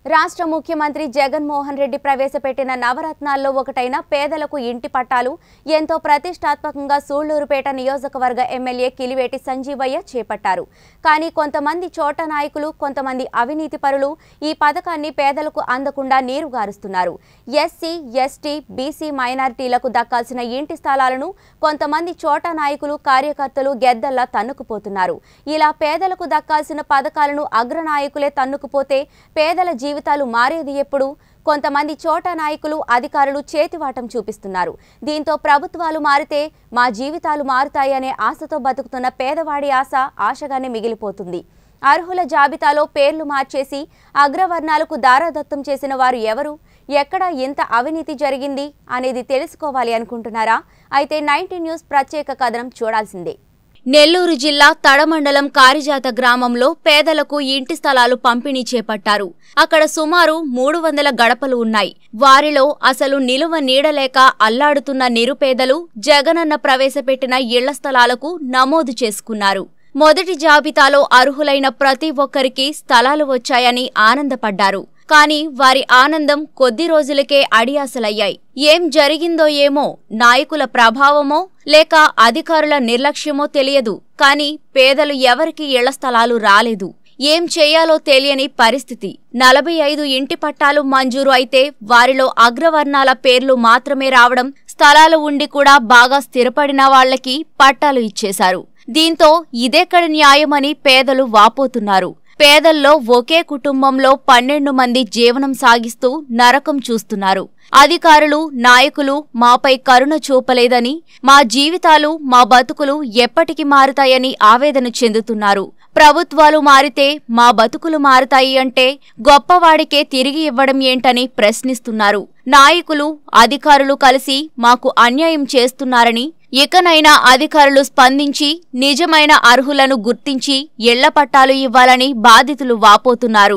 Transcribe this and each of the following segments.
రాష్ట్ర ముఖ్యమంత్రి జగన్మోహన్ రెడ్డి ప్రవేశపెట్టిన నవరత్నాల్లో ఒకటైన పేదలకు ఇంటి పట్టాలు ఎంతో ప్రతిష్టాత్మకంగా సూళ్లూరుపేట నియోజకవర్గ ఎమ్మెల్యే కిలివేటి సంజీవయ్య చేపట్టారు కానీ కొంతమంది చోట నాయకులు కొంతమంది అవినీతి పరులు ఈ పథకాన్ని పేదలకు అందకుండా నీరుగారుస్తున్నారు ఎస్సీ ఎస్టీ బీసీ మైనారిటీలకు దక్కాల్సిన ఇంటి స్థలాలను కొంతమంది చోట నాయకులు కార్యకర్తలు గెద్దల్లా తన్నుకుపోతున్నారు ఇలా పేదలకు దక్కాల్సిన పథకాలను అగ్రనాయకులే తన్నుకుపోతే పేదల జీవితాలు మారేది ఎప్పుడు కొంతమంది చోట నాయకులు అధికారులు చేతివాటం చూపిస్తున్నారు దీంతో ప్రభుత్వాలు మారితే మా జీవితాలు మారుతాయనే ఆశతో బతుకుతున్న పేదవాడి ఆశ ఆశగానే మిగిలిపోతుంది అర్హుల జాబితాలో పేర్లు మార్చేసి అగ్రవర్ణాలకు దారాదత్తం చేసిన వారు ఎవరు ఎక్కడ ఎంత అవినీతి జరిగింది అనేది తెలుసుకోవాలి అనుకుంటున్నారా అయితే నైన్టీ న్యూస్ ప్రత్యేక కథనం చూడాల్సిందే నెల్లూరు జిల్లా తడమండలం కారిజాత గ్రామంలో పేదలకు ఇంటి స్థలాలు పంపిణీ చేపట్టారు అక్కడ సుమారు మూడు వందల గడపలు ఉన్నాయి వారిలో అసలు నిలువ నీడలేక అల్లాడుతున్న నిరుపేదలు జగనన్న ప్రవేశపెట్టిన ఇళ్ల స్థలాలకు నమోదు చేసుకున్నారు మొదటి జాబితాలో అర్హులైన ప్రతి ఒక్కరికి స్థలాలు వచ్చాయని ఆనందపడ్డారు కానీ వారి ఆనందం కొద్ది రోజులకే అడియాసలయ్యాయి ఏం జరిగిందో ఏమో నాయకుల ప్రభావమో లేక అధికారుల నిర్లక్ష్యమో తెలియదు కానీ పేదలు ఎవరికి ఇళ్ల స్థలాలు రాలేదు ఏం చేయాలో తెలియని పరిస్థితి నలభై ఐదు ఇంటి పట్టాలు మంజూరు అయితే వారిలో అగ్రవర్ణాల పేర్లు మాత్రమే రావడం స్థలాలు ఉండి కూడా బాగా స్థిరపడిన వాళ్లకి పట్టాలు ఇచ్చేశారు దీంతో ఇదెక్కడి న్యాయమని పేదలు వాపోతున్నారు పేదల్లో ఒకే కుటుంబంలో పన్నెండు మంది జీవనం సాగిస్తూ నరకం చూస్తున్నారు అధికారులు నాయకులు మాపై కరుణ చూపలేదని మా జీవితాలు మా బతుకులు ఎప్పటికి మారుతాయని ఆవేదన చెందుతున్నారు ప్రభుత్వాలు మారితే మా బతుకులు మారుతాయి అంటే గొప్పవాడికే తిరిగి ఇవ్వడం ఏంటని ప్రశ్నిస్తున్నారు నాయకులు అధికారులు కలిసి మాకు అన్యాయం చేస్తున్నారని ఇకనైనా అధికారులు స్పందించి నిజమైన అర్హులను గుర్తించి ఇళ్ల పట్టాలు ఇవ్వాలని బాధితులు వాపోతున్నారు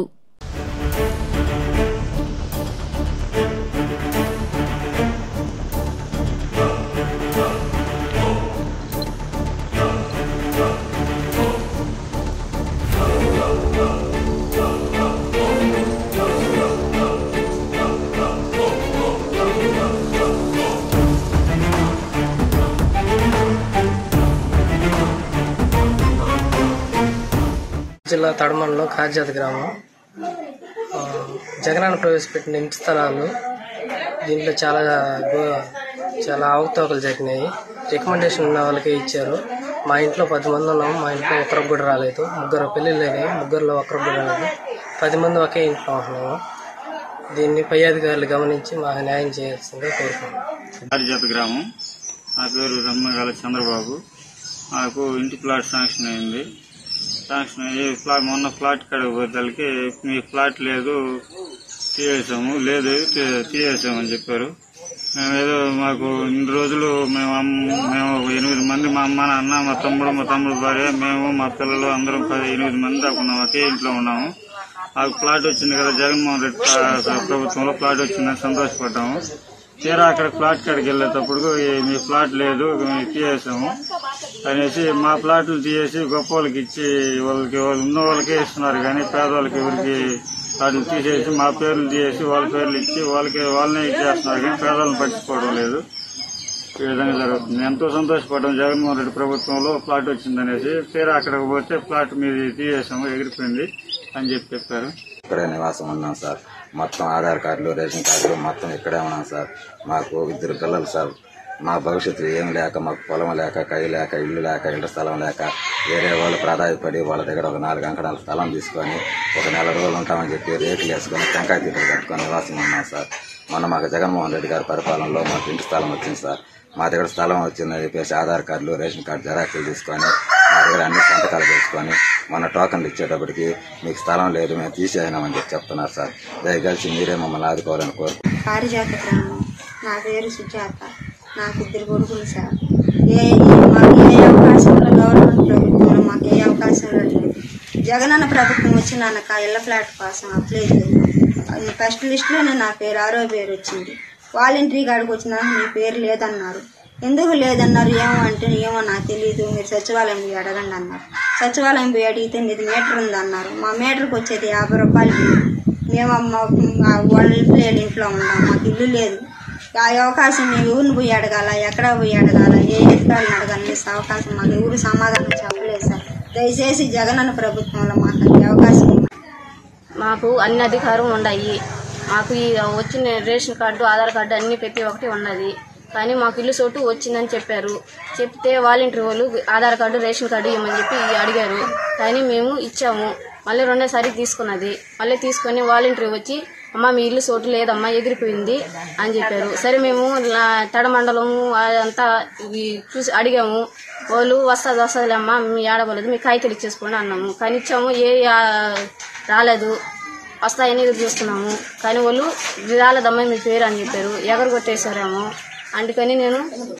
జిల్లా తడమణలో కాజ్యాత గ్రామం ఆ, జగనన్న ప్రవేశపెట్టిన ఇంటి స్థలాలు దీంట్లో చాలా గో- చాలా అవకతవకలు జరిగినాయి రికమెండేషన్ ఉన్న వాళ్ళకే ఇచ్చారు మా ఇంట్లో పది మంది ఉన్నాము మా ఇంట్లో ఒకరికి కూడా రాలేదు ముగ్గురు పెళ్ళిళ్ళు అయినాయి ముగ్గురులో ఒకరికి కూడా రాలేదు పది మంది ఒకే ఇంట్లో ఉంటున్నాము దీన్ని పై అధికారులు గమనించి మాకు న్యాయం చేయాల్సిందిగా కోరుకుంటున్నాం హరిజాత గ్రామం నా పేరు రమ్మగాల చంద్రబాబు నాకు ఇంటి ప్లాట్ శాంక్షన్ అయింది శాంక్షన్ అయ్యి ఫ్లాట్ మొన్న ఫ్లాట్ కాడికి పోయేసరికి మీ ఫ్లాట్ లేదు తీయేసాము లేదు తీ- తీయేసామని చెప్పారు మేము ఏదో మాకు ఇన్ని రోజులు మేము అమ్మ- మేము ఒక ఎనిమిది మంది మా అమ్మ నాన్న మా తమ్ముడు మా తమ్ముడు భార్య మేము మా పిల్లలు అందరం పది ఎనిమిది మంది దాకా ఉన్నాము ఒకే ఇంట్లో ఉన్నాము మాకు ప్లాట్ వచ్చింది కదా జగన్మోహన్ రెడ్డి ప్ర- ప్రభుత్వంలో ప్లాట్ వచ్చిందని సంతోషపడ్డాము తీరా అక్కడ ఫ్లాట్ కాడికి వెళ్ళేటప్పుడు ఈ- మీ ఫ్లాట్ లేదు మేము తీయేసాము అనేసి మా ప్లాట్లు తీసేసి గొప్ప వాళ్ళకి ఇచ్చి వాళ్ళకి వాళ్ళు ఉన్న వాళ్ళకే ఇస్తున్నారు కానీ పేదవాళ్ళకి ఎవరికి వాటిని తీసేసి మా పేర్లు తీసేసి వాళ్ళ పేర్లు ఇచ్చి వాళ్ళకి వాళ్ళనే ఇచ్చేస్తున్నారు కానీ పేదవాళ్ళని పట్టించుకోవడం లేదు ఈ విధంగా జరుగుతుంది ఎంతో సంతోషపడ్డాం జగన్మోహన్ రెడ్డి ప్రభుత్వంలో ప్లాట్ వచ్చిందనేసి తీరా అక్కడికి పోతే ప్లాట్ మీది తీసేసాము ఎగిరిపోయింది అని చెప్పి చెప్పారు ఇక్కడే నివాసం ఉన్నాం సార్ మొత్తం ఆధార్ కార్డులు రేషన్ కార్డులు మొత్తం ఇక్కడే ఉన్నాం సార్ మాకు ఇద్దరు పిల్లలు సార్ మా భవిష్యత్తు ఏం లేక మాకు పొలం లేక కై లేక ఇల్లు లేక ఇళ్ల స్థలం లేక వేరే వాళ్ళు ప్రాధాయపడి వాళ్ళ దగ్గర ఒక నాలుగు అంకణాల స్థలం తీసుకొని ఒక నెల రోజులు ఉంటామని చెప్పి రేట్లు వేసుకొని టెంకాయ తీటలు కట్టుకొని నివాసం ఉన్నాం సార్ మొన్న మాకు జగన్మోహన్ రెడ్డి గారి పరిపాలనలో మాకు ఇంటి స్థలం వచ్చింది సార్ మా దగ్గర స్థలం వచ్చిందని చెప్పేసి ఆధార్ కార్డులు రేషన్ కార్డు జెరాక్స్లు తీసుకొని మా దగ్గర అన్ని సంతకాలు చేసుకొని మొన్న టోకన్లు ఇచ్చేటప్పటికి మీకు స్థలం లేదు మేము తీసేయనామని చెప్పి చెప్తున్నారు సార్ దయచేసి మీరే మమ్మల్ని ఆదుకోవాలని కోరు పారిజాత గ్రామం నా పేరు సుజాత నాకు ఇద్దరు కొడుకులు సార్ ఏ మాకు ఏ అవకాశంలో గవర్నమెంట్ ప్రభుత్వంలో మాకు ఏ అవకాశంలో లేదు జగనన్న ప్రభుత్వం వచ్చినాక ఇళ్ల ఫ్లాట్ కోసం అప్లై చేయాలి ఫస్ట్ లిస్టులోనే నా పేరు ఆరో పేరు వచ్చింది వాలంటరీ కాడికి వచ్చినాక మీ పేరు లేదన్నారు ఎందుకు లేదన్నారు ఏమో అంటే ఏమో నాకు తెలియదు మీరు సచివాలయం పోయి అడగండి అన్నారు సచివాలయం పోయి అడిగితే మీది మీటర్ ఉంది అన్నారు మా మీటర్కి వచ్చేది యాభై రూపాయలు బిల్లు మేము మా- మా వాళ్ళ లేని ఇంట్లో ఉన్నాం మాకు ఇల్లు లేదు ఆ అవకాశం మేము ఊరిని పోయి అడగాల ఎక్కడ పోయి అడగాల ఏ అధికారులను అడగాలి అనేసి అవకాశం మాకు ఎవరు సమాధానం చెప్పలేదు సార్ దయచేసి జగనన్న ప్రభుత్వంలో మాకు ఈ అవకాశం ఇవ్వండి. మాకు అన్ని అధికారం ఉన్నాయి మాకు ఈ వచ్చిన రేషన్ కార్డు ఆధార్ కార్డు అన్ని ప్రతి ఒక్కటి ఉన్నది కానీ మాకు ఇల్లు చోటు వచ్చిందని చెప్పారు చెప్తే వాలంటీర్ వాళ్ళు ఆధార్ కార్డు రేషన్ కార్డు ఇవ్వమని చెప్పి అడిగారు కానీ మేము ఇచ్చాము మళ్ళీ రెండోసారి తీసుకున్నది మళ్ళీ తీసుకొని వాలంటీర్ వచ్చి అమ్మ మీ ఇల్లు చోటు లేదమ్మా ఎగిరిపోయింది అని చెప్పారు సరే మేము లా- తడమండలము అదంతా ఇవి చూసి అడిగాము వాళ్ళు వస్తుంది వస్తుందిలేమ్మా మీ ఆడబోలేదు మీ కాగితాలు ఇచ్చేసుకోండి అన్నాము కానీ ఇచ్చాము ఏ ఆ, రాలేదు వస్తాయని ఎదురు చూస్తున్నాము కానీ వాళ్ళు రాలేదమ్మా మీ పేరు అని చెప్పారు ఎగరు కొట్టేశారేమో అందుకని నేను